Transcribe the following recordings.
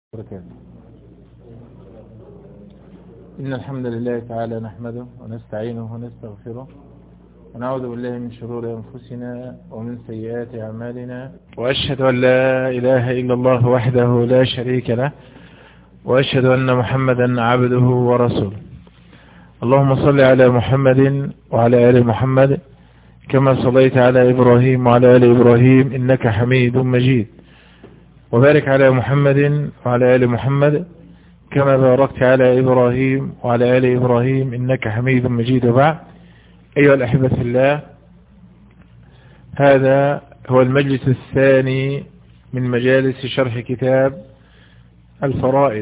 وبركاته إن الحمد لله تعالى نحمده ونستعينه ونستغفره ونعوذ بالله من شرور أنفسنا ومن سيئات أعمالنا وأشهد أن لا إله إلا الله وحده لا شريك له وأشهد أن محمدا عبده ورسوله اللهم صل على محمد وعلى آل محمد كما صليت على إبراهيم وعلى آل إبراهيم إنك حميد مجيد وبارك على محمد وعلى آل محمد كما باركت على إبراهيم وعلى آل إبراهيم إنك حميد مجيد وبعد أيها الأحبة في الله هذا هو المجلس الثاني من مجالس شرح كتاب الفرائض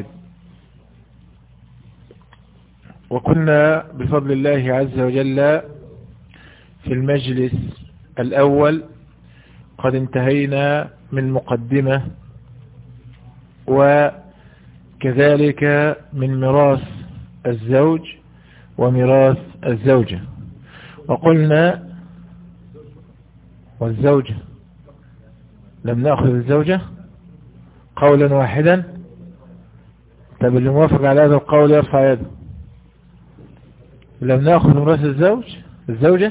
وكنا بفضل الله عز وجل في المجلس الأول قد انتهينا من مقدمة وكذلك من ميراث الزوج وميراث الزوجة وقلنا والزوجة لم نأخذ الزوجة قولا واحدا طب اللي موافق على هذا القول يرفع يده لم نأخذ ميراث الزوج الزوجة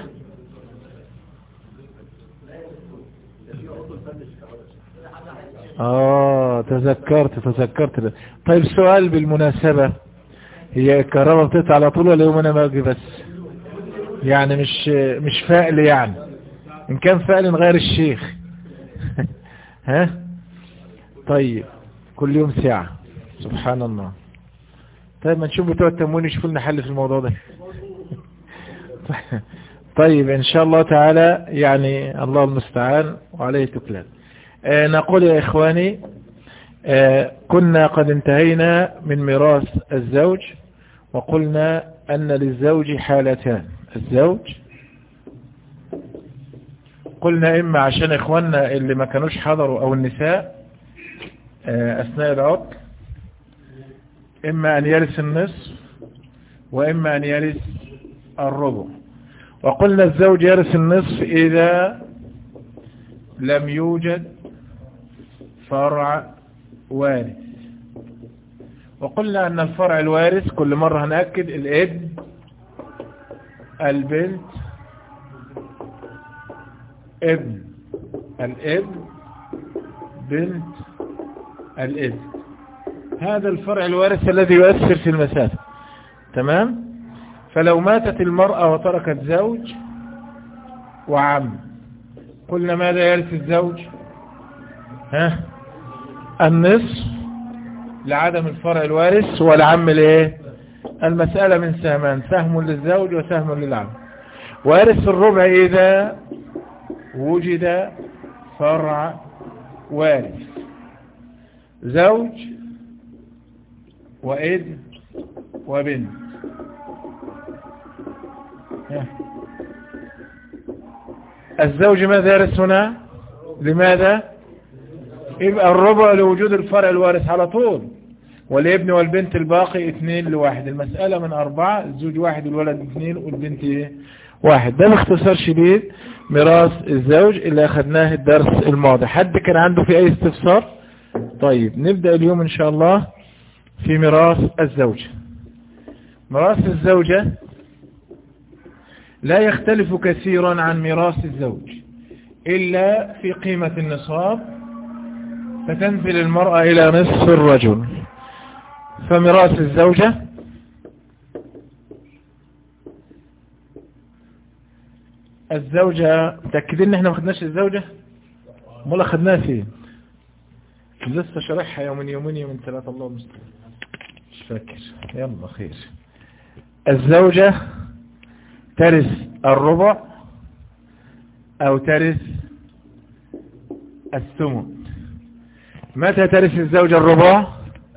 اه تذكرت تذكرت طيب سؤال بالمناسبة هي الكهرباء بتقطع على طول ولا يوم انا ما اجي بس يعني مش مش فائل يعني ان كان فائل نغير الشيخ ها طيب كل يوم ساعة سبحان الله طيب ما نشوف بتوع التموين يشوفوا لنا حل في الموضوع ده طيب ان شاء الله تعالى يعني الله المستعان وعليه تكلان آه نقول يا إخواني آه كنا قد انتهينا من ميراث الزوج وقلنا أن للزوج حالتان الزوج قلنا إما عشان إخواننا اللي ما كانوش حضروا أو النساء آه أثناء العطل إما أن يرث النصف وإما أن يرث الربع وقلنا الزوج يرث النصف إذا لم يوجد فرع وارث وقلنا أن الفرع الوارث كل مرة هنأكد الابن البنت ابن الابن بنت الابن هذا الفرع الوارث الذي يؤثر في المسافة تمام فلو ماتت المرأة وتركت زوج وعم قلنا ماذا يرث الزوج ها النصف لعدم الفرع الوارث والعم الايه المسألة من سهمان سهم للزوج وسهم للعم وارث الربع إذا وجد فرع وارث زوج وابن وبنت الزوج ماذا يرث هنا لماذا يبقى الربع لوجود الفرع الوارث على طول والابن والبنت الباقي اثنين لواحد المسألة من أربعة الزوج واحد والولد اثنين والبنت ايه واحد ده باختصار شديد ميراث الزوج اللي أخذناه الدرس الماضي حد كان عنده في أي استفسار طيب نبدأ اليوم إن شاء الله في ميراث الزوجة ميراث الزوجة لا يختلف كثيرا عن ميراث الزوج إلا في قيمة النصاب فتنزل المرأة إلى نصف الرجل فميراث الزوجة الزوجة متأكدين ان احنا ما خدناش الزوجة مولا خدناها فين لسه شرحها يومين يومين يومين ثلاثة الله المستعان مش فاكر يلا خير الزوجة ترث الربع او ترث الثمن متى ترث الزوجة الربع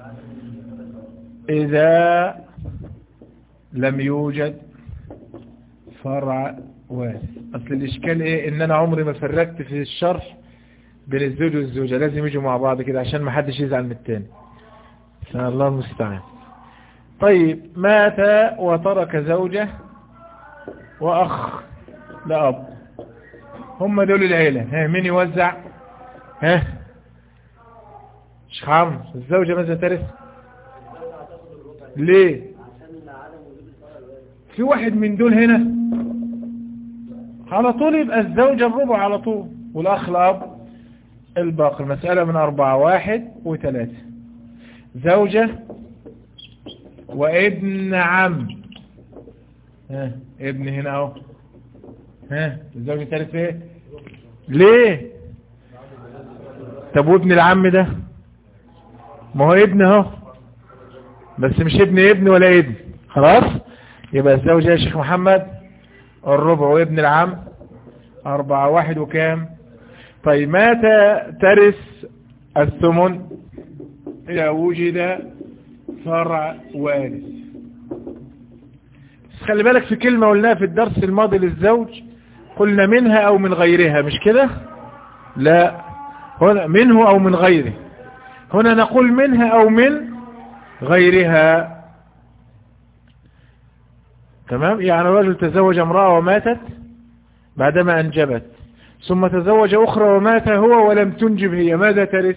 إذا لم يوجد فرع وارث أصل الإشكال إيه إن أنا عمري ما فرقت في الشرح بين الزوج والزوجة لازم يجوا مع بعض كده عشان ما حدش يزعل من التاني الله المستعان طيب مات وترك زوجة وأخ لأب هم دول العيلة ها مين يوزع ها شيخ عمرو الزوجة ماذا ترث ليه في واحد من دول هنا على طول يبقى الزوجة الربع على طول والأخ الأب الباقي المسألة من أربعة واحد وثلاثة زوجة وابن عم ها ابن هنا اهو ها الزوجة الثالث ايه ليه طب وابن العم ده ما هو ابن اهو بس مش ابن ابن ولا ابن خلاص يبقى الزوجة يا شيخ محمد الربع وابن العم أربعة واحد وكام طيب متى ترث الثمن إذا وجد فرع وارث خلي بالك في كلمة قلناها في الدرس الماضي للزوج قلنا منها أو من غيرها مش كده لا هنا منه أو من غيره هنا نقول منها أو من غيرها تمام يعني رجل تزوج امرأة وماتت بعدما أنجبت ثم تزوج أخرى ومات هو ولم تنجب هي ماذا ترث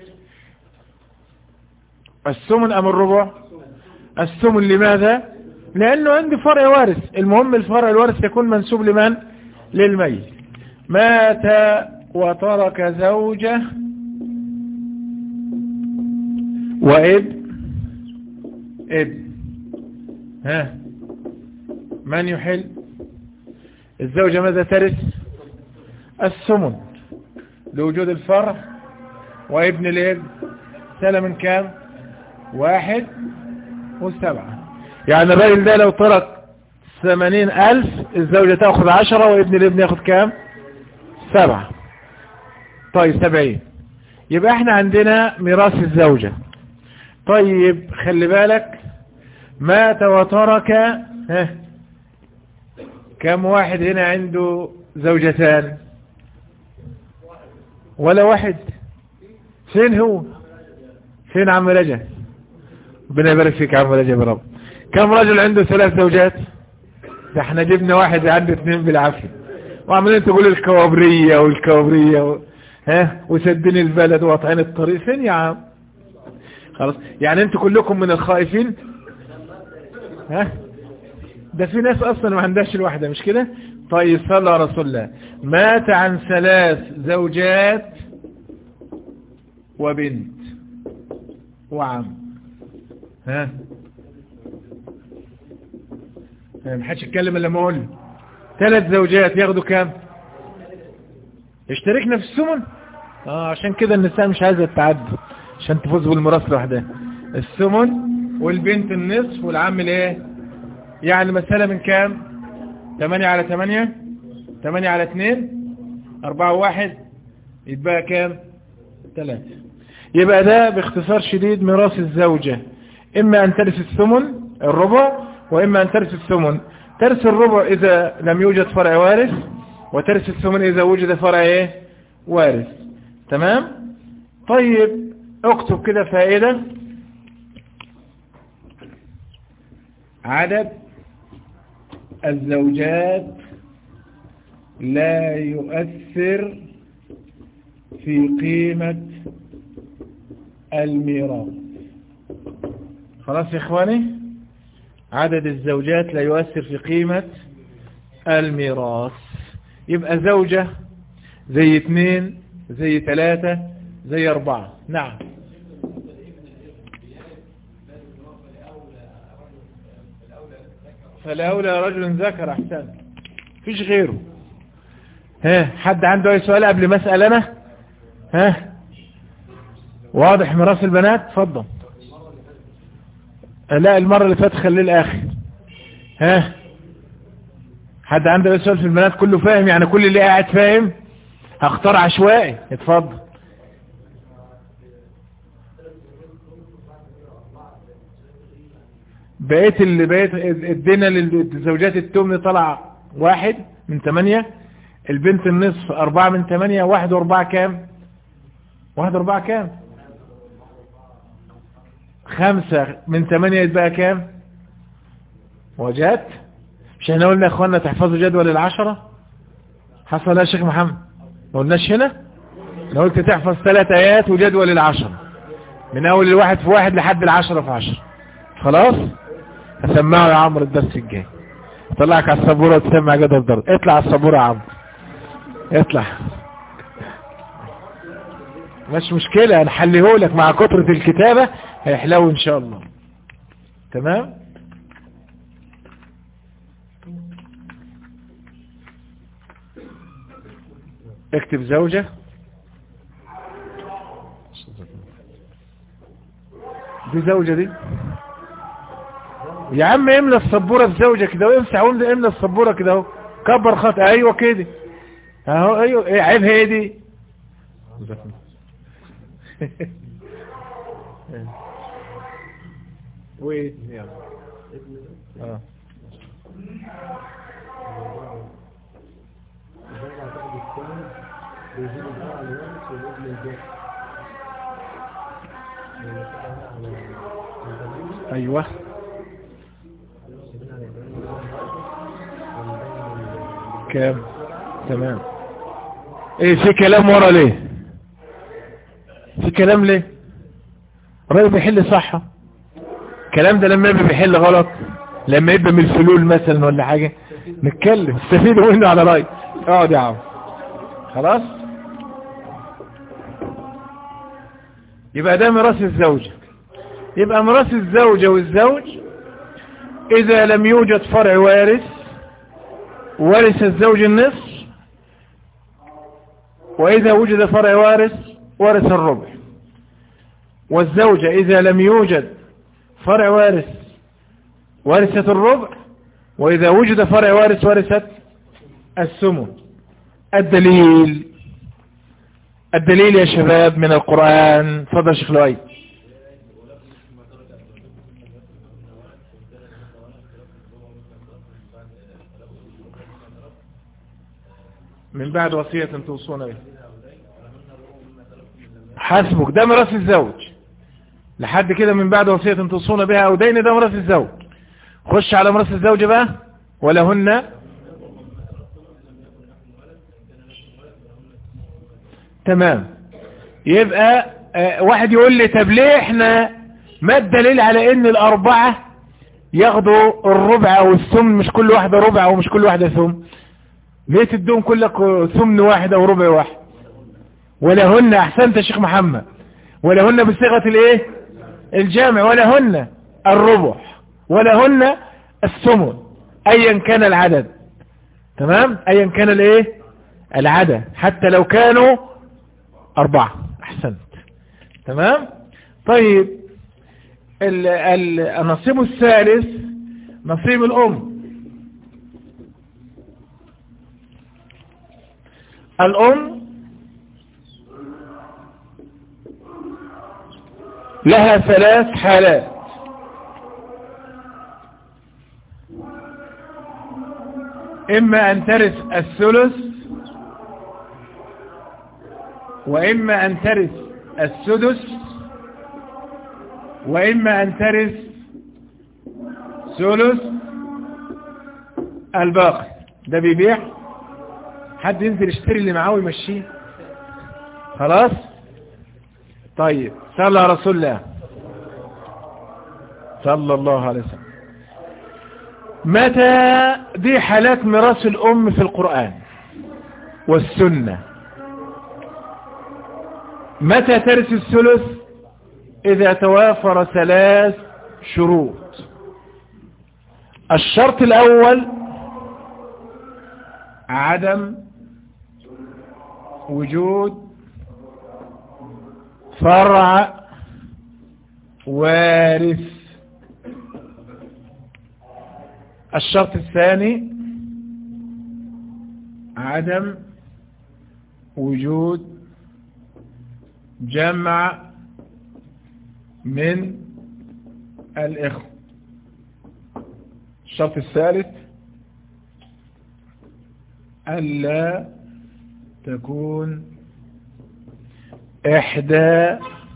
الثمن أم الربع الثمن لماذا لأنه عندي فرع وارث المهم الفرع الوارث يكون منسوب لمن للميت مات وترك زوجة وابن ابن ها من يحل الزوجة ماذا ترث الثمن لوجود الفرع وابن الابن سنة من كام واحد وسبعة يعني الراجل ده لو ترك ثمانين ألف الزوجة تأخذ عشرة وابن الابن يأخذ كام سبعة طيب سبعين يبقى احنا عندنا ميراث الزوجة طيب خلي بالك مات وترك ها كم واحد هنا عنده زوجتان ولا واحد فين هو فين عم رجب ربنا يبارك فيك عم رجب يا رب كم رجل عنده ثلاث زوجات ده احنا جبنا واحد عنده اثنين بالعافية وعمالين تقول الكوابرية والكوابرية و... ها وسدين البلد وقطعين الطريق فين يا عم خلاص يعني انتوا كلكم من الخائفين ها ده في ناس اصلا ما عندهاش الواحدة مش كده طيب صلى على رسول الله مات عن ثلاث زوجات وبنت وعم ها ما حدش يتكلم الا ما اقول ثلاث زوجات ياخدوا كام اشتركنا في الثمن اه عشان كده النساء مش عايزه تتعدى عشان تفوز بالميراث لوحدها الثمن والبنت النصف والعم الايه يعني مسألة من كام 8 على 8 8 على 2 4 1 يتبقى كام 3 يبقى ده باختصار شديد ميراث الزوجة اما ان ترث الثمن الربع واما ان ترث الثمن ترث الربع اذا لم يوجد فرع وارث وترث الثمن اذا وجد فرع ايه وارث تمام طيب اكتب كده فائدة عدد الزوجات لا يؤثر في قيمة الميراث خلاص يا اخواني عدد الزوجات لا يؤثر في قيمة الميراث يبقى زوجة زي اثنين زي ثلاثة زي اربعة نعم فالأولى رجل ذكر أحسن فيش غيره ها حد عنده أي سؤال قبل ما أسأل أنا ها واضح ميراث البنات اتفضل لا المرة اللي فاتت خليه الآخر ها حد عنده أي سؤال في البنات كله فاهم يعني كل اللي قاعد فاهم هختار عشوائي اتفضل بقيت اللي بقيت ادينا للزوجات التمن طلع واحد من ثمانية البنت النصف اربعة من ثمانية واحد واربعة كام واحد واربعة كام خمسة من ثمانية يتبقى كام وجات مش احنا قلنا يا اخوانا تحفظوا جدول العشرة حصل يا شيخ محمد ما قلناش هنا لو قلت تحفظ ثلاث ايات وجدول العشرة من اول الواحد في واحد لحد العشرة في عشرة خلاص هسمعه يا عمرو الدرس الجاي طلعك على السبورة وتسمع جدول ضرب اطلع على السبورة يا عمرو اطلع مش مشكلة هنحلهولك مع كترة الكتابة هيحلو ان شاء الله تمام اكتب زوجة دي زوجة دي يا عم املى السبورة الزوجة كده وامسح املى السبورة كده اهو كبر خط ايوه كده اهو ايوه ايه عيب هي دي وايه يلا اه ايوه كام تمام ايه في كلام ورا ليه في كلام ليه الراجل بيحل صح الكلام ده لما يبقى بيحل غلط لما يبقى من الفلول مثلا ولا حاجة نتكلم استفيدوا منه على رأي اقعد يا عم خلاص يبقى ده ميراث الزوجة يبقى ميراث الزوجة والزوج إذا لم يوجد فرع وارث ورث الزوج النصف وإذا وجد فرع وارث ورث الربع والزوجة إذا لم يوجد فرع وارث ورثت الربع وإذا وجد فرع وارث ورثت السمن الدليل الدليل يا شباب من القرآن فضل شيخ لؤي من بعد وصية توصون به حسبك ده ميراث الزوج لحد كده من بعد وصية توصون بها او دين ده ميراث الزوج خش على ميراث الزوج بقى ولهن تمام يبقى آه واحد يقول لي طب ليه احنا ما الدليل على ان الاربعة ياخدوا الربع او الثمن مش كل واحدة ربع او مش كل واحدة ثمن ليه تدوم كلك ثمن واحد او ربع واحد ولهن احسنت يا شيخ محمد ولهن بصيغة الايه الجامع ولهن الربع ولهن الثمن ايا كان العدد تمام ايا كان الايه العدد حتى لو كانوا اربعة احسنت تمام طيب ال ال النصيب الثالث نصيب الام الام لها ثلاث حالات اما ان ترث الثلث واما ان ترث السدس واما ان ترث ثلث الباقي ده بيبيع حد ينزل يشتري اللي معاه ويمشيه خلاص طيب صلى على رسول الله صلى الله عليه وسلم متى دي حالات ميراث الأم في القرآن والسنة متى ترث الثلث إذا توافر ثلاث شروط الشرط الأول عدم وجود فرع وارث الشرط الثاني عدم وجود جمع من الإخوة الشرط الثالث ألا تكون إحدى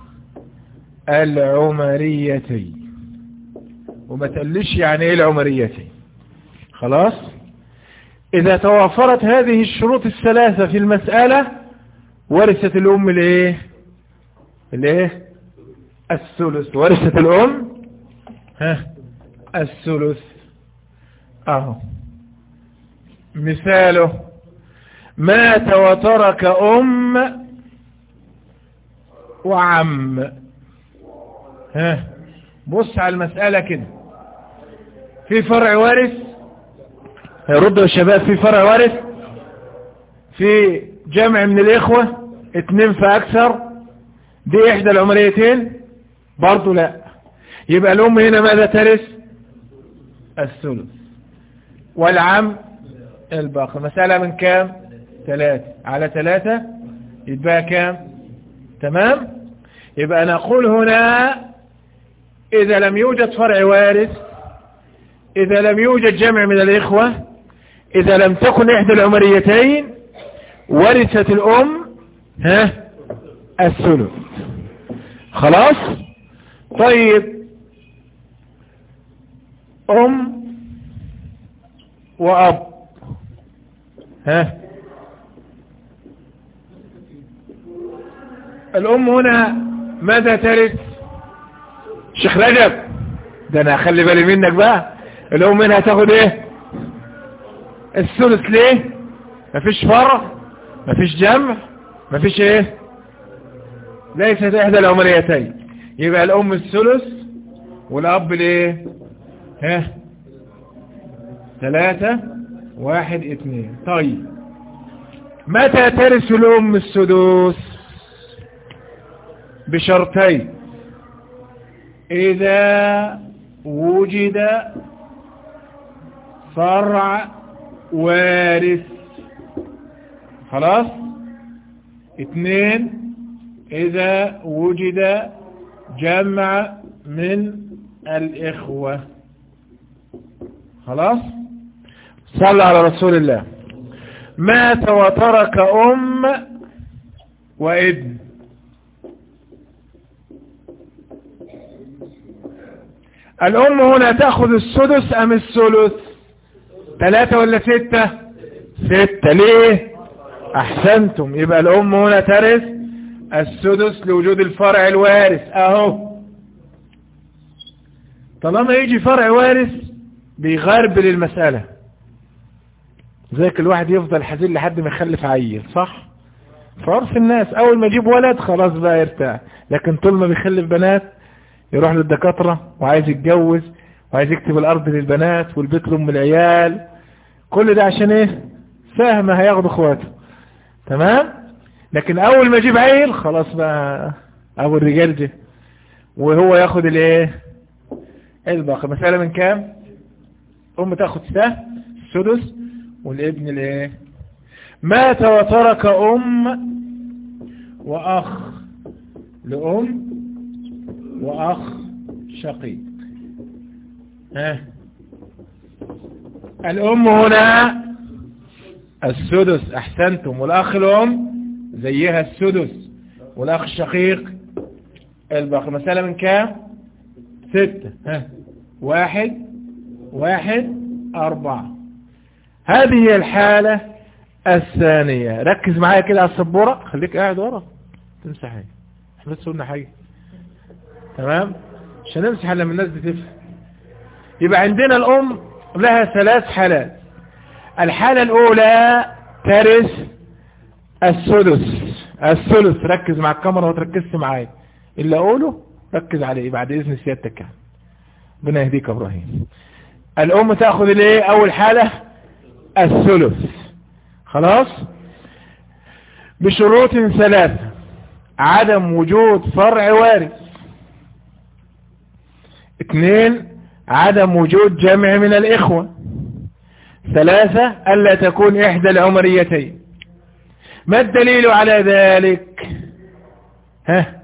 العمريتين وما تقلش يعني إيه العمريتين خلاص إذا توافرت هذه الشروط الثلاثة في المسألة ورثت الأم الإيه الإيه الثلث ورثة الأم ها الثلث اهو مثاله مات وترك أم وعم ها بص على المسألة كده في فرع وارث هيردوا الشباب في فرع وارث في جمع من الإخوة اتنين فأكثر دي إحدى العمليتين برضو لا يبقى الأم هنا ماذا ترث الثلث والعم الباقي مسألة من كام ثلاثة على ثلاثة يتبقى كام تمام يبقى نقول هنا إذا لم يوجد فرع وارث إذا لم يوجد جمع من الإخوة إذا لم تكن إحدى العمريتين ورثت الأم ها الثلث خلاص طيب أم وأب ها الأم هنا ماذا ترث شيخ رجب ده أنا أخلي بالي منك بقى الأم هنا هتاخد إيه الثلث ليه مفيش فرع مفيش جمع مفيش إيه ليست إحدى العمريتين يبقى الأم الثلث والأب ليه ها ثلاثة واحد اثنين طيب متى ترث الأم السدوس بشرطين إذا وجد فرع وارث خلاص اثنين إذا وجد جمع من الإخوة خلاص صلى على رسول الله مات وترك أم وابن الأم هنا تأخذ السدس أم الثلث ثلاثة ولا ستة ستة ليه أحسنتم يبقى الأم هنا ترث السدس لوجود الفرع الوارث أهو طالما يجي فرع وارث بيغربل المسألة زيك الواحد يفضل حزين لحد ما يخلف عيل صح فعرف الناس اول ما يجيب ولد خلاص بقى يرتاح لكن طول ما بيخلف بنات يروح للدكاترة وعايز يتجوز وعايز يكتب الارض للبنات والبيت لام العيال كل ده عشان ايه سهم هياخد اخواته تمام لكن اول ما يجيب عيل خلاص بقى ابو الرجال جه وهو ياخد الايه الباقي مسألة من كام ام تاخد سهم السدس والابن الايه مات وترك ام واخ لام واخ شقيق ها الام هنا السدس احسنتم والاخ الام زيها السدس والاخ الشقيق الباقي مسألة من كام ستة ها واحد واحد أربعة هذه هي الحالة الثانية ركز معايا كده على السبورة خليك قاعد ورا تمسح حاجة احنا تسولنا حاجة تمام عشان نمسح لما الناس بتفهم يبقى عندنا الأم لها ثلاث حالات الحالة الأولى ترث السدس الثلث ركز مع الكاميرا وتركزت معايا اللي أقوله ركز عليه بعد إذن سيادتك يعني ربنا يهديك يا إبراهيم الأم تأخذ الايه أول حالة الثلث خلاص بشروط ثلاثة عدم وجود فرع وارث اثنين عدم وجود جمع من الإخوة ثلاثة ألا تكون إحدى العمريتين ما الدليل على ذلك ها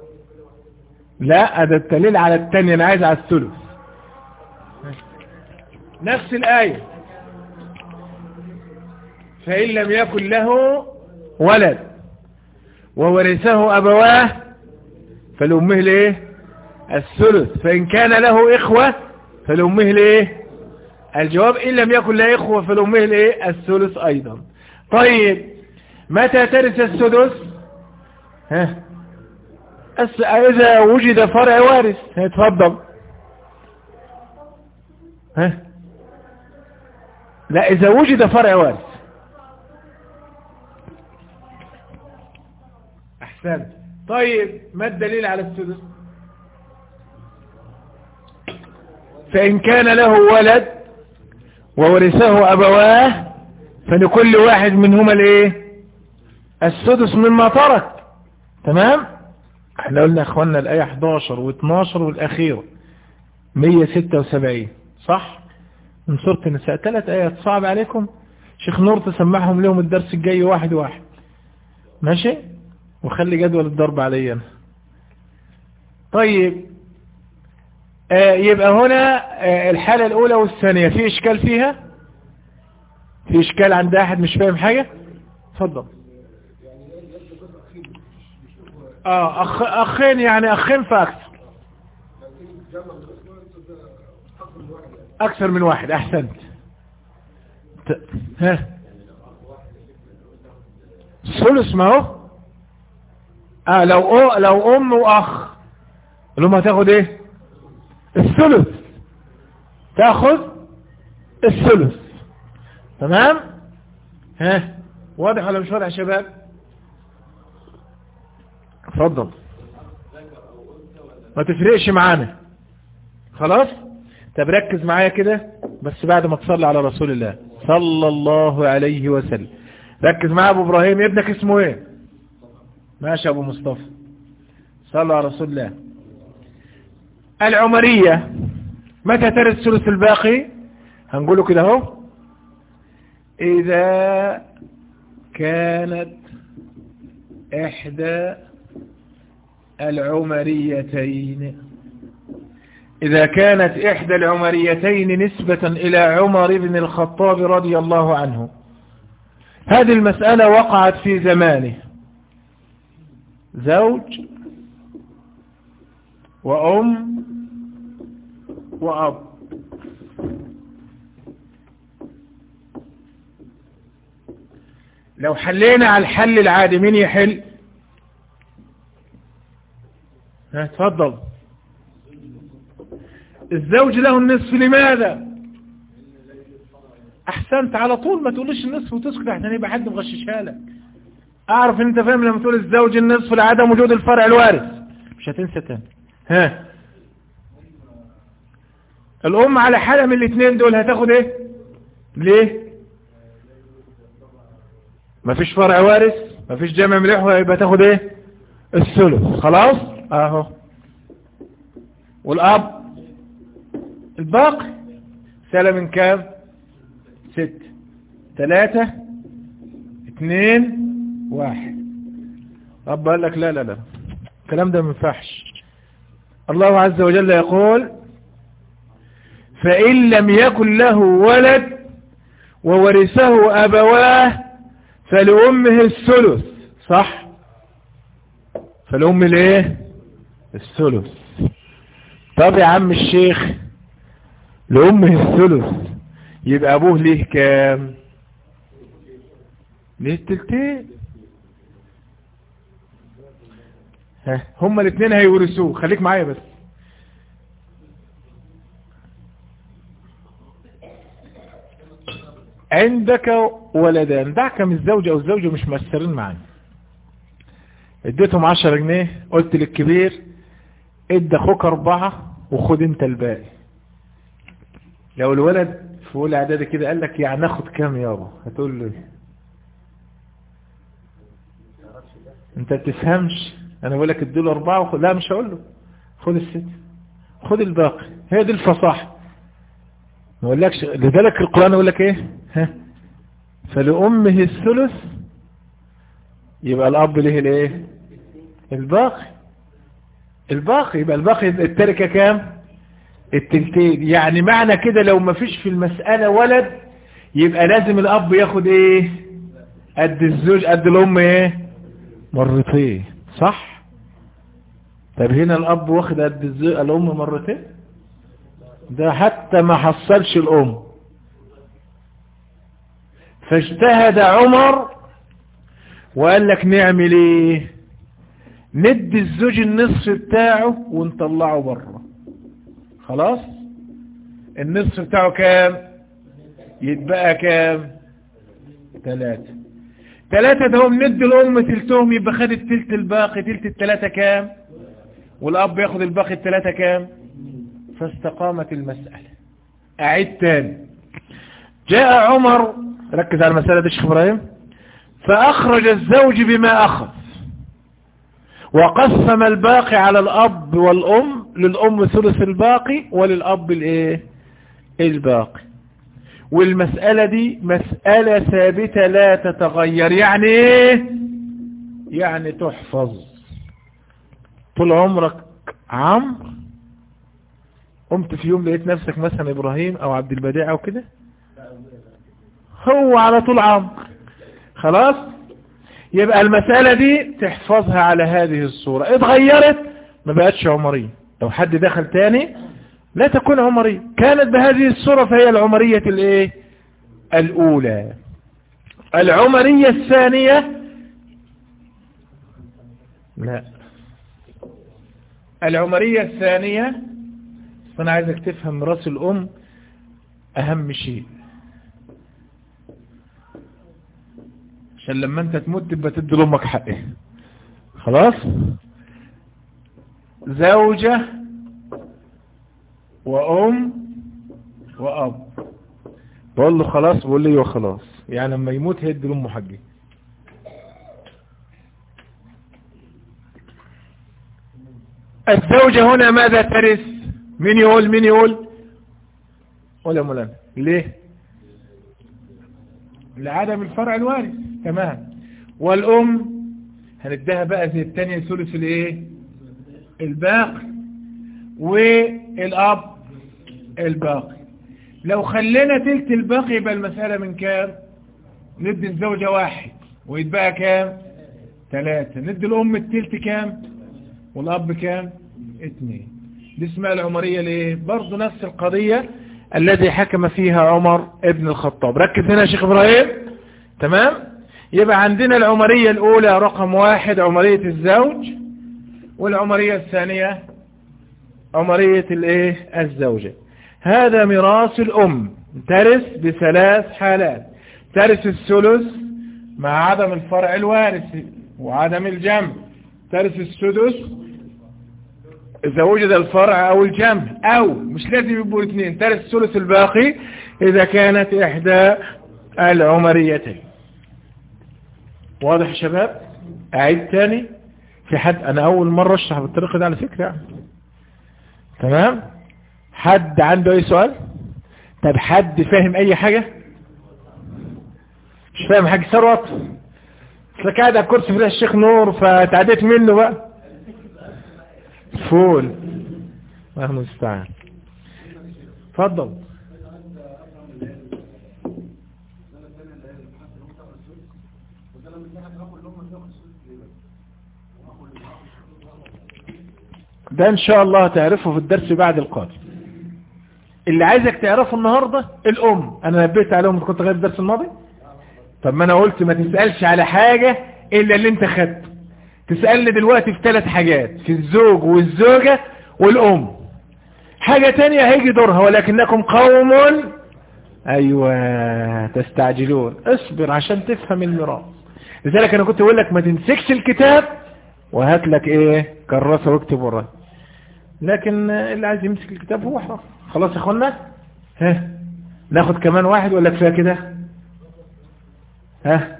لا هذا الدليل على الثانية أنا عايز على الثلث نفس الآية فإن لم يكن له ولد وورثه أبواه فلأمه ليه الثلث فإن كان له إخوة فلأمه ليه الجواب إن لم يكن له إخوة فلأمه ليه الثلث أيضا طيب متى ترث السدس ها أس- إذا وجد فرع وارث اتفضل ها لا إذا وجد فرع وارث أحسنت طيب ما الدليل على السدس فإن كان له ولد وورثه أبواه فلكل واحد منهما الايه السدس مما ترك تمام احنا قلنا يا اخوانا الآية 11 و12 والأخيرة 176 صح من سورة النساء ثلاث آيات صعب عليكم شيخ نور تسمعهم لهم الدرس الجاي واحد واحد ماشي وخلي جدول الضرب عليا أنا. طيب آه يبقى هنا آه الحالة الأولى والثانية في إشكال فيها في إشكال عند أحد مش فاهم حاجة اتفضل اه أخ أخين يعني أخين فأكثر أكثر من واحد أحسنت ت... ها ثلث ما هو اه لو أو لو أم وأخ الأم هتاخد إيه الثلث تاخذ الثلث تمام ها واضح ولا مش واضح يا شباب اتفضل ما تفرقش معانا خلاص طب ركز معايا كده بس بعد ما تصلي على رسول الله صلى الله عليه وسلم ركز معايا ابو ابراهيم ابنك اسمه ايه ماشي ابو مصطفى صلى على رسول الله العمرية متى ترد الثلث الباقي هنقوله كده اهو إذا كانت إحدى العمريتين إذا كانت إحدى العمريتين نسبة إلى عمر بن الخطاب رضي الله عنه هذه المسألة وقعت في زمانه زوج وأم وأب لو حلينا على الحل العادي مين يحل ها تفضل الزوج له النصف لماذا احسنت على طول ما تقولش النصف وتسكت عشان يبقى حد مغششها لك اعرف ان انت فاهم لما تقول الزوج النصف لعدم وجود الفرع الوارث مش هتنسى تاني ها الام على حالة من الاثنين دول هتاخد ايه ليه مفيش فرع وارث مفيش جمع مليح يبقى تاخد ايه الثلث خلاص اهو والاب الباقي سالة من كام ست ثلاثة اثنين واحد رب قال لك لا لا لا الكلام ده منفعش الله عز وجل يقول فإن لم يكن له ولد وورثه أبواه فلأمه الثلث صح فالأم الايه الثلث طب يا عم الشيخ لأمه الثلث يبقى أبوه ليه كام ليه التلتين ها هما الاثنين هيورثوه خليك معايا بس عندك ولدان دعك من الزوجة او الزوجة مش مؤثرين معانا اديتهم عشر جنيه قلت للكبير ادى اخوك اربعة وخد انت الباقي لو الولد في اولى اعدادي كده قال لك يعني اخد كام يابا هتقول له ايه انت تفهمش انا بقول لك اديله اربعة وخد لا مش هقول له خد الست خد الباقي هي دي الفصاحة ما اقولكش لذلك القرآن يقول لك ايه ها فلأمه الثلث يبقى الأب له الايه الباقي الباقي يبقى الباقي التركة كام التلتين يعني معنى كده لو ما فيش في المسألة ولد يبقى لازم الأب ياخد ايه قد الزوج قد الأم ايه مرتين صح طب هنا الأب واخد قد الزوج الأم مرتين ده حتى ما حصلش الأم فاجتهد عمر وقال لك نعمل ايه ندي الزوج النصف بتاعه ونطلعه بره خلاص النصف بتاعه كام يتبقى كام ثلاثة ثلاثة ده هم ندي الأم تلتهم يبقى خد التلت الباقي تلت الثلاثة كام والأب ياخد الباقي الثلاثة كام فاستقامت المسألة أعيد تاني جاء عمر ركز على المسألة دي شيخ إبراهيم فأخرج الزوج بما أخذ وقسم الباقي على الأب والأم للأم ثلث الباقي وللأب الايه الباقي والمسألة دي مسألة ثابتة لا تتغير يعني ايه يعني تحفظ طول عمرك عمرو قمت في يوم لقيت نفسك مثلا ابراهيم او عبد البديع او كده هو على طول عمرو خلاص يبقى المسألة دي تحفظها على هذه الصورة اتغيرت ما بقتش عمرية لو حد دخل تاني لا تكون عمرية كانت بهذه الصورة فهي العمرية الايه الاولى العمرية الثانية لا العمرية الثانية انا عايزك تفهم راس الام اهم شيء عشان لما انت تموت تبقى تدي لامك حقها خلاص زوجة وام واب بقول له خلاص بقول لي ايوه خلاص يعني لما يموت هيدي لامه حقي الزوجة هنا ماذا ترث مين يقول مين يقول ولا مولانا ليه لعدم الفرع الوارث تمام والام هنديها بقى زي الثانية ثلث الايه الباقي والاب الباقي لو خلينا تلت الباقي يبقى المسألة من كام ندي الزوجة واحد ويتبقى كام ثلاثة ندي الام التلت كام والاب كام اثنين دي اسمها العمرية ليه برضو نفس القضية الذي حكم فيها عمر ابن الخطاب ركز هنا يا شيخ ابراهيم تمام يبقى عندنا العمرية الاولى رقم واحد عمرية الزوج والعمرية الثانية عمرية الايه الزوجة هذا ميراث الام ترث بثلاث حالات ترث الثلث مع عدم الفرع الوارث وعدم الجمع ترث السدس إذا وجد الفرع أو الجمع أو مش لازم يبقوا الاثنين ترث الثلث الباقي إذا كانت إحدى العمريتين واضح يا شباب أعيد تاني في حد أنا أول مرة أشرح بالطريقة دي على فكرة تمام حد عنده أي سؤال طب حد فاهم أي حاجة مش فاهم حاجة ثروت اصل قاعد على الكرسي في الشيخ نور فتعديت منه بقى فول الله المستعان اتفضل ده ان شاء الله تعرفه في الدرس بعد القادم اللي عايزك تعرفه النهاردة الام انا نبيت عليهم كنت غير الدرس الماضي طب ما انا قلت ما تسألش على حاجة الا اللي انت خدته تسألني دلوقتي في ثلاث حاجات في الزوج والزوجة والام حاجة تانية هيجي دورها ولكنكم قوم ايوه تستعجلون اصبر عشان تفهم الميراث لذلك انا كنت اقول لك ما تمسكش الكتاب وهات لك ايه كراسة واكتب وراي لكن اللي عايز يمسك الكتاب هو حر خلاص يا اخوانا ها ناخد كمان واحد ولا كفايه كده ها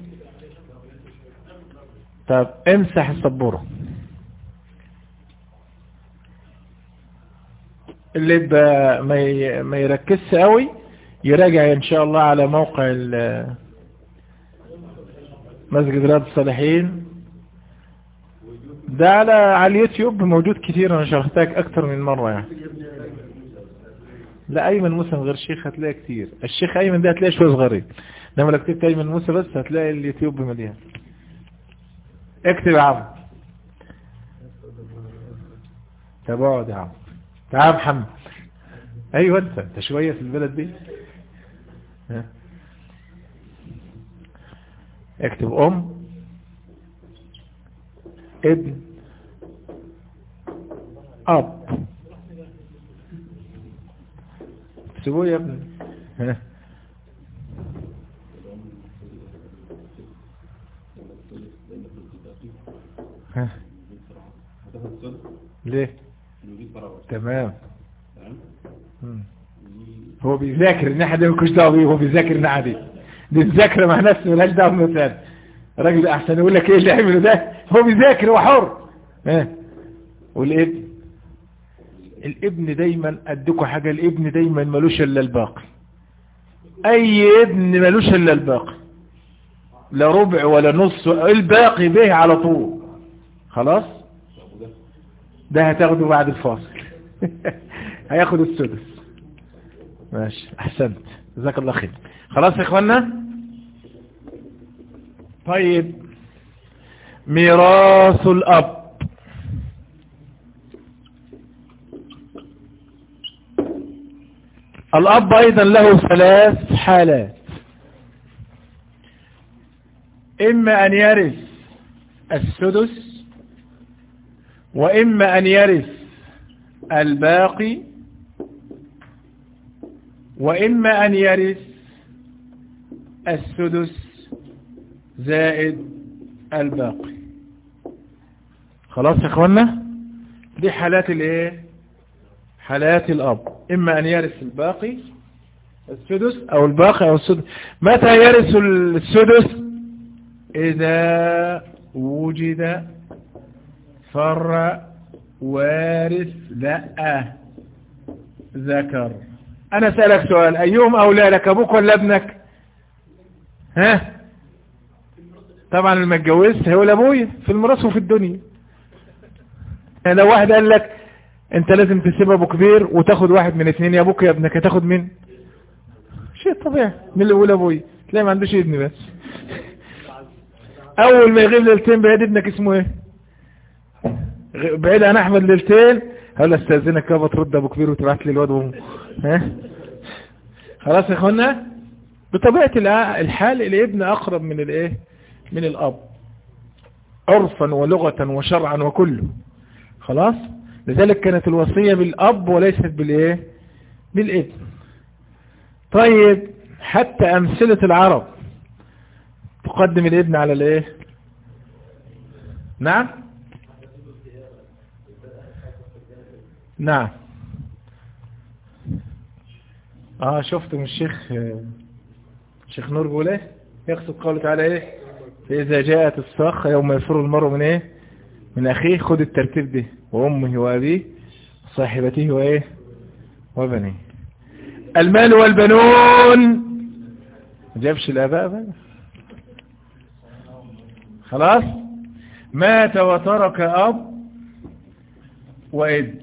طب امسح السبورة اللي ما ما يركزش قوي يراجع ان شاء الله على موقع مسجد رياض الصالحين ده على على اليوتيوب موجود كتير انا شرحتك اكتر من مرة يعني لا ايمن موسى من غير شيخ هتلاقي كتير الشيخ ايمن ده هتلاقي شوية صغيرين لما لو كتبت ايمن موسى بس هتلاقي اليوتيوب مليان اكتب يا عم طب اقعد يا عم تعال محمد ايوه انت انت شوية في البلد دي ها اكتب ام ابن اب سيبوه يا ابني ها ها ليه تمام مم. هو بيذاكر الناحية دي مكوش دعوه بيه هو بيذاكر الناحية دي دي الذاكرة مع نفسه ملاش دعوه بالمثال راجل احسن يقول لك ايه اللي عمله ده هو بيذاكر هو حر ها والابن الابن دايما اديكوا حاجة الابن دايما ملوش الا الباقي اي ابن ملوش الا الباقي لا ربع ولا نص الباقي به على طول خلاص ده هتاخده بعد الفاصل هياخد السدس ماشي احسنت جزاك الله خير خلاص يا اخوانا طيب ميراث الاب الاب ايضا له ثلاث حالات اما ان يرث السدس واما ان يرث الباقي وإما أن يرث السدس زائد الباقي خلاص يا اخوانا دي حالات الايه حالات الاب اما ان يرث الباقي السدس او الباقي او السدس متى يرث السدس اذا وجد فر وارث لا ذكر انا اسألك سؤال ايهم اولى لك ابوك ولا ابنك ها طبعا اللي ما اتجوزت هو ابويا في الميراث وفي الدنيا يعني لو واحد قال لك انت لازم تسيب ابو كبير وتاخد واحد من اثنين يا ابوك يا ابنك هتاخد مين شيء طبيعي من اللي يقول ابويا تلاقي ما عندوش ابن بس اول ما يغيب ليلتين بعيد ابنك اسمه ايه بعيد عن احمد ليلتين هقول استاذنك كده ترد ابو كبير وتبعت لي الواد وامه ها خلاص يا اخوانا بطبيعه الحال الابن اقرب من الايه من الاب عرفا ولغة وشرعا وكله خلاص لذلك كانت الوصية بالاب وليست بالايه بالابن طيب حتى امثلة العرب تقدم الابن على الايه نعم نعم اه شفتم الشيخ الشيخ نور بيقول ايه يقصد قوله تعالى ايه فاذا جاءت الصاخة يوم يفر المرء من ايه من اخيه خد الترتيب ده وامه وابيه وصاحبته وايه وبنيه المال والبنون ما جابش الاباء بقى خلاص مات وترك اب وابن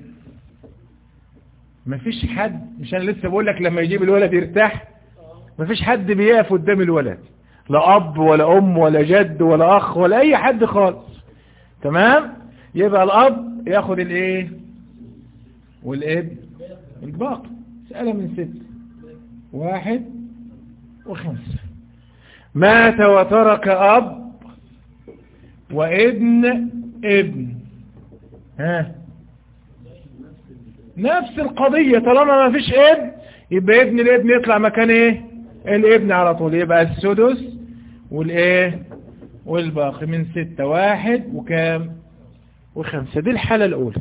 مفيش حد مش انا لسه بقول لك لما يجيب الولد يرتاح مفيش حد بيقف قدام الولد لا اب ولا ام ولا جد ولا اخ ولا اي حد خالص تمام يبقى الاب ياخد الايه والابن الباقي سألة من ست واحد وخمسة مات وترك اب وابن ابن ها نفس القضية طالما ما فيش ابن يبقى ابن الابن يطلع مكان ايه الابن على طول يبقى السدس والايه والباقي من ستة واحد وكام وخمسة دي الحالة الاولى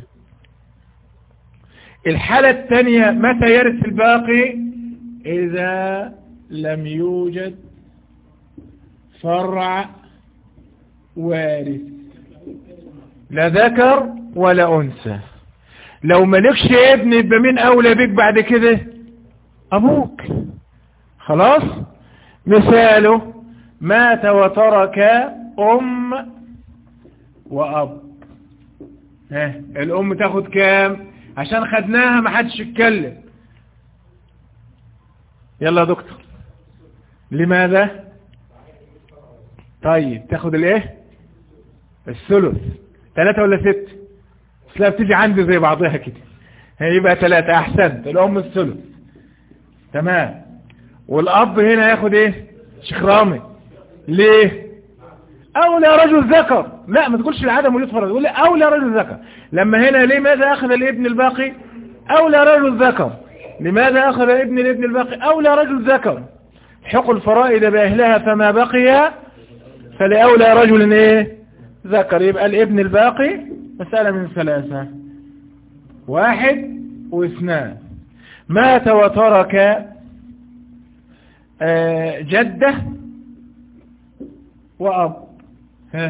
الحالة الثانية متى يرث الباقي اذا لم يوجد فرع وارث لا ذكر ولا انثى لو مالكش ابن يبقى مين اولى بيك بعد كده ابوك خلاص مثاله مات وترك ام واب ها الام تاخد كام عشان خدناها ما حدش يتكلم يلا يا دكتور لماذا طيب تاخد الايه الثلث ثلاثة ولا ست لا بتيجي عندي زي بعضها كده هيبقى ثلاثة احسنت الام الثلث تمام والاب هنا ياخد ايه شيخ رامي ليه أولى رجل ذكر لا ما تقولش العدم وجود فرد تقول أولى رجل ذكر لما هنا لماذا أخذ الابن الباقي أولى رجل ذكر لماذا أخذ الابن الابن الباقي أولى رجل ذكر حق الفرائد بأهلها فما بقي فلأولى رجل ايه ذكر يبقى الابن الباقي مسألة من ثلاثة واحد واثنان مات وترك آه، جدة وأب ها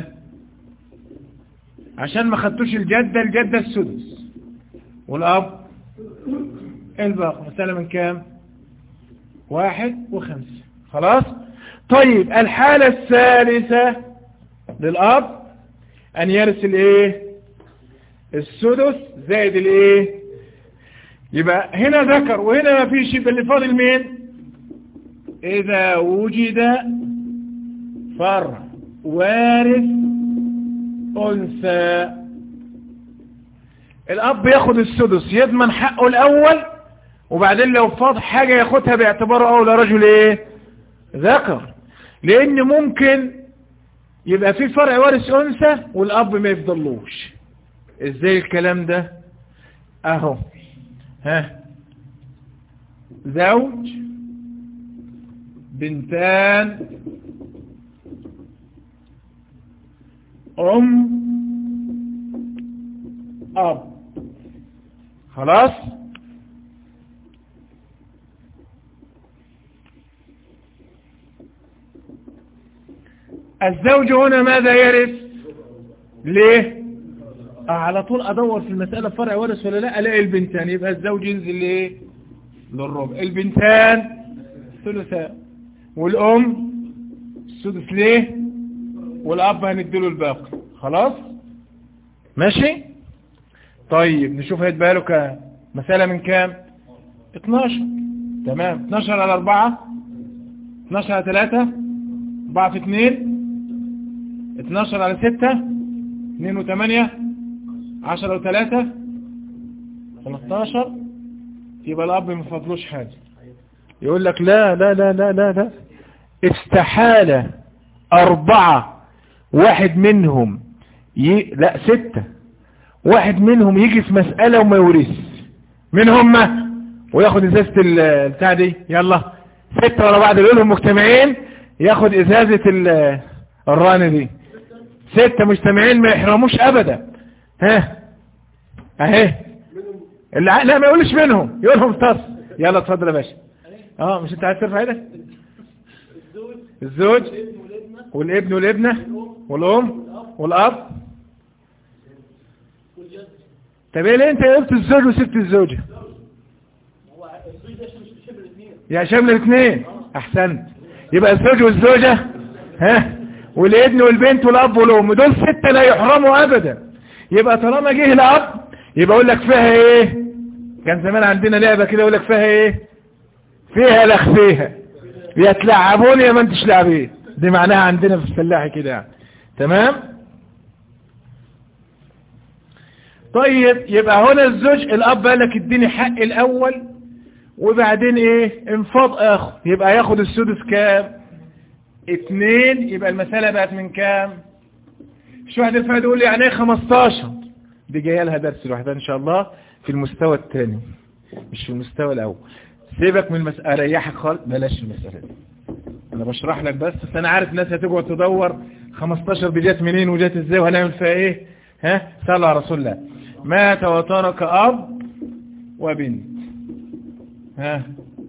عشان ما خدتوش الجدة الجدة السدس والأب الباقي مسألة من كام واحد وخمسة خلاص طيب الحالة الثالثة للأب أن يرث الايه السدس زائد الايه يبقى هنا ذكر وهنا ما فيش يبقى اللي فاضل مين إذا وجد فرع وارث أنثى الأب ياخد السدس يضمن حقه الأول وبعدين لو فاض حاجة ياخدها باعتباره أولى رجل إيه ذكر لأن ممكن يبقى في فرع وارث أنثى والأب ما يفضلوش إزاي الكلام ده أهو ها زوج بنتان أم أب خلاص الزوج هنا ماذا يرث ليه آه على طول ادور في المسألة فرع ورث ولا لا الاقي البنتان يبقى الزوج ينزل ليه للربع البنتان ثلثاء والام السدس ليه والاب هنديله الباقي خلاص ماشي طيب نشوف هيتبقى له كام مسألة من كام 12 تمام 12 على 4 12 على 3 4 في 2 12 على 6 2 و8 10 و3 13 يبقى الاب ما فضلوش حاجة يقول لك لا لا لا لا لا لا استحالة أربعة واحد منهم ي... لا ستة واحد منهم يجي في مسألة وما يورث من هم وياخد ازازة البتاع دي يلا ستة ورا بعض يقولهم مجتمعين ياخد ازازة الران دي ستة مجتمعين ما يحرموش ابدا ها اهي اللي لا ما يقولش منهم يقولهم تص يلا اتفضل يا باشا اه مش انت عايز ترفع ايدك الزوج والابن والابنة والام والاب طب ايه ليه انت قلت الزوج وسبت الزوجة يا شامل الاثنين احسنت يبقى الزوج والزوجة ها والابن والبنت والاب والام دول ستة لا يحرموا ابدا يبقى طالما جه الاب يبقى اقول لك فيها ايه كان زمان عندنا لعبة كده يقول لك فيها ايه فيها لخ فيها يا تلعبوني يا ما انتش لاعبين دي معناها عندنا في الفلاحي كده يعني تمام طيب يبقى هنا الزوج الاب قال لك اديني حق الاول وبعدين ايه انفاض اخر يبقى ياخد السدس كام اتنين يبقى المسألة بقت من كام شو واحد الفايد يقول لي يعني ايه 15 دي جايه لها درس لوحدها ان شاء الله في المستوى الثاني مش في المستوى الاول سيبك من المسألة ريحك خالص بلاش المسألة دي انا بشرح لك بس بس انا عارف ناس هتقعد تدور 15 دي جت منين وجت ازاي وهنعمل فيها ايه ها صلى على رسول الله مات وترك اب وبنت ها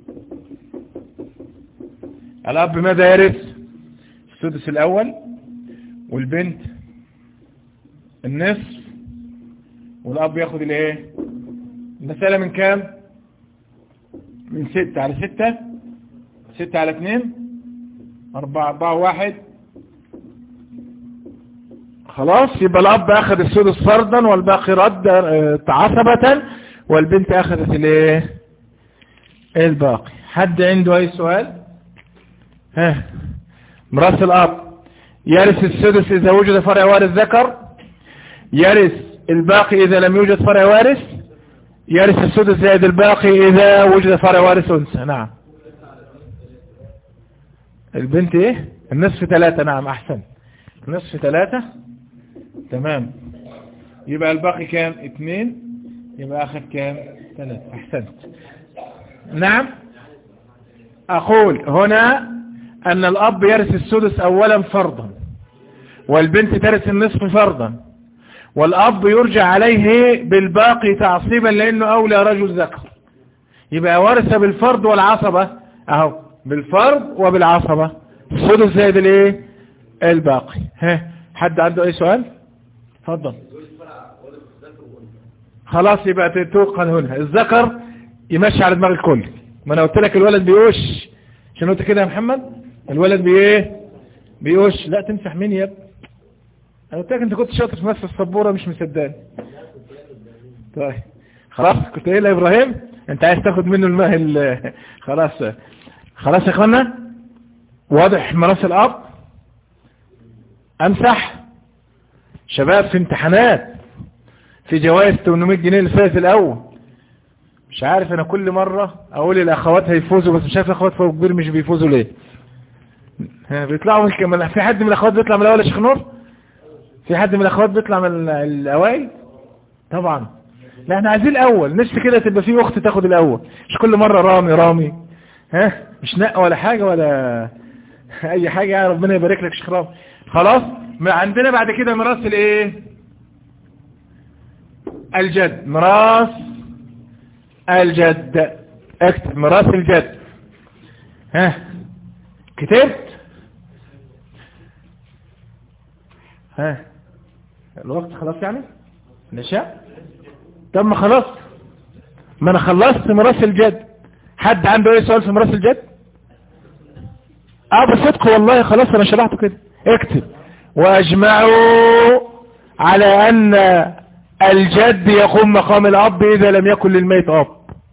الاب ماذا يرث السدس الاول والبنت النصف والاب ياخد الايه المسألة من كام من ستة على ستة ستة على اثنين اربعة اربعة واحد خلاص يبقى الاب اخذ السدس فرضا والباقي رد عصبة والبنت اخذت الايه الباقي حد عنده اي سؤال ها مراس الاب يرث السدس اذا وجد فرع وارث ذكر يرث الباقي اذا لم يوجد فرع وارث يرث السدس زائد الباقي اذا وجد فرع وارث انثى نعم البنت ايه النصف ثلاثة نعم احسن نصف ثلاثة تمام يبقى الباقي كام اتنين يبقى اخر كام ثلاثة احسنت نعم اقول هنا ان الاب يرث السدس اولا فرضا والبنت ترث النصف فرضا والاب يرجع عليه بالباقي تعصيبا لانه اولى رجل ذكر يبقى ورث بالفرض والعصبة اهو بالفرض وبالعصبة السدس زائد الايه الباقي ها حد عنده اي سؤال اتفضل خلاص يبقى توقن هنا الذكر يمشي على دماغ الكل ما انا قلت لك الولد بيوش عشان قلت كده يا محمد الولد بايه بيوش لا تمسح مين يا ابني انا قلت لك انت كنت شاطر في مسح السبوره مش مصدقني طيب خلاص كنت ايه يا ابراهيم انت عايز تاخد منه الماء خلاص خلاص يا اخوانا واضح مراس الاب امسح شباب في امتحانات في جوائز 800 جنيه للفائز الاول مش عارف انا كل مرة اقول الاخوات هيفوزوا بس مش عارف الاخوات فوق كبير مش بيفوزوا ليه ها بيطلعوا من في حد من الاخوات بيطلع من الاول يا شيخ نور في حد من الاخوات بيطلع من الاوائل طبعا لا احنا عايزين الاول نفسي كده تبقى في اخت تاخد الاول مش كل مرة رامي رامي ها مش نق ولا حاجة ولا اي حاجة يا ربنا يبارك لك شيخ رامي خلاص عندنا بعد كده ميراث الايه الجد ميراث الجد اكتب ميراث الجد ها كتبت ها الوقت خلاص يعني نشاء طب ما خلاص ما انا خلصت ميراث الجد حد عنده اي سؤال في ميراث الجد اه بصدق والله خلاص انا شرحته كده اكتب واجمعوا على ان الجد يقوم مقام الاب اذا لم يكن للميت اب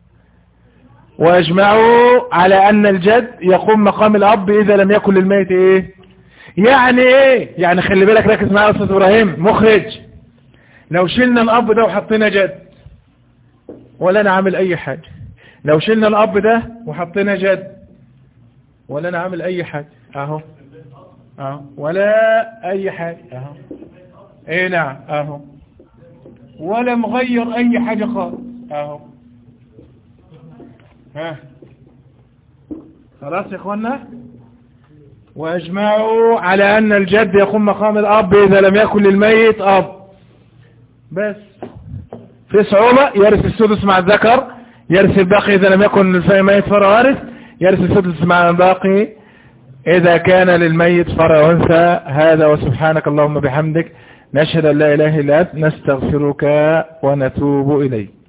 واجمعوا على ان الجد يقوم مقام الاب اذا لم يكن للميت ايه يعني ايه يعني خلي بالك ركز معايا يا استاذ ابراهيم مخرج لو شلنا الاب ده وحطينا جد ولا انا عامل اي حاجة لو شلنا الاب ده وحطينا جد ولا انا عامل اي حاجة اهو اهو ولا اي حاجة اهو ايه نعم اهو ولا مغير اي حاجة خالص اهو ها خلاص يا اخوانا واجمعوا على ان الجد يقوم مقام الاب اذا لم يكن للميت اب بس في صعوبة يرث السدس مع الذكر يرث الباقي اذا لم يكن للميت فرع وارث يرث السدس مع الباقي اذا كان للميت فرع انثى هذا وسبحانك اللهم بحمدك نشهد ان لا اله الا انت نستغفرك ونتوب اليك